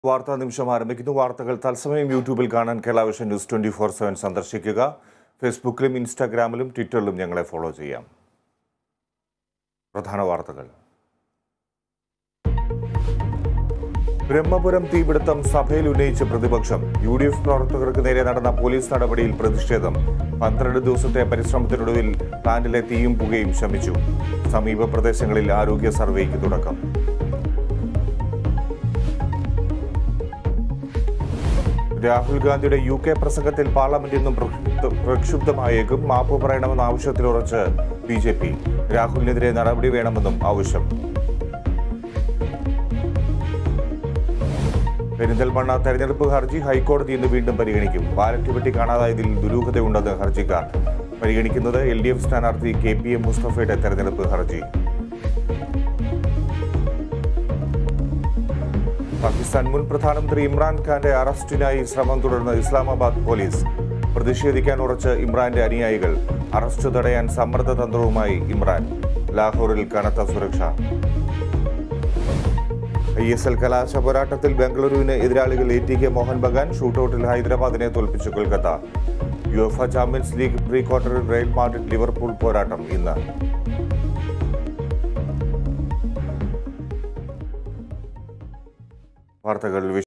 വാർത്താ നിമിഷം ആരംഭിക്കുന്നു വാർത്തകൾ തത്സമയം യൂട്യൂബിൽ കാണാൻ Kerala Vision News twenty four seven സന്ദർശിക്കുക ഫേസ്ബുക്കിലും ഇൻസ്റ്റാഗ്രാമിലും ട്വിറ്ററിലും ഞങ്ങളെ ഫോളോ ചെയ്യാം പ്രധാന വാർത്തകൾ ബ്രഹ്മപുരം തീപിടുത്തം സഭയിൽ ഉന്നയിച്ച പ്രതിപക്ഷം യു ഡി എഫ് പ്രവർത്തകർക്ക് നേരെ നടന്ന പോലീസ് നടപടിയിൽ പ്രതിഷേധം പന്ത്രണ്ട് ദിവസത്തെ പരിശ്രമത്തിനൊടുവിൽ പ്ലാന്റിലെ തീയും പുകയും ശമിച്ചു സമീപ പ്രദേശങ്ങളിൽ ആരോഗ്യ സർവേക്ക് തുടക്കം രാഹുൽ ഗാന്ധിയുടെ യു കെ പ്രസംഗത്തിൽ പാർലമെന്റ് ഇന്നും പ്രക്ഷുബ്ധ- പ്രക്ഷുബ്ധമായേക്കും മാപ്പ് പറയണമെന്ന ആവശ്യത്തിൽ ഉറച്ച് ബി ജെ പി രാഹുലിനെതിരെ നടപടി വേണമെന്നും ആവശ്യം പെരിന്തൽമണ്ണ തെരഞ്ഞെടുപ്പ് ഹർജി ഹൈക്കോടതി ഇന്ന് വീണ്ടും പരിഗണിക്കും ബാലറ്റ് പെട്ടി കാണാതായതിൽ ദുരൂഹതയുണ്ടെന്ന് ഹർജിക്കാർ പരിഗണിക്കുന്നത് എൽ ഡി എഫ് സ്ഥാനാർത്ഥി കെ പി എം മുസ്തഫയുടെ തെരഞ്ഞെടുപ്പ് ഹർജി പാകിസ്ഥാൻ മുൻ പ്രധാനമന്ത്രി ഇമ്രാൻഖാന്റെ അറസ്റ്റിനായി ശ്രമം തുടർന്ന് ഇസ്ലാമാബാദ് പോലീസ് പ്രതിഷേധിക്കാൻ ഉറച്ച് ഇമ്രാന്റെ അനുയായികൾ അറസ്റ്റ് തടയാൻ സമ്മർദ്ദ തന്ത്രവുമായി ഇമ്രാൻ ലാഹോറിൽ കനത്ത സുരക്ഷ ഐ എസ് എൽ കലാശ പോരാട്ടത്തിൽ ബംഗളൂരുവിന് എതിരാളികൾ A T K Mohun Bagan ഷൂട്ടൌട്ടിൽ ഹൈദരാബാദിനെ തോൽപ്പിച്ചു Kolkata UEFA Champions League pre ക്വാർട്ടറിൽ റയൽ മാഡ്രിഡ് ലിവർപൂൾ പോരാട്ടം ഇന്ന് വാർത്തകൾ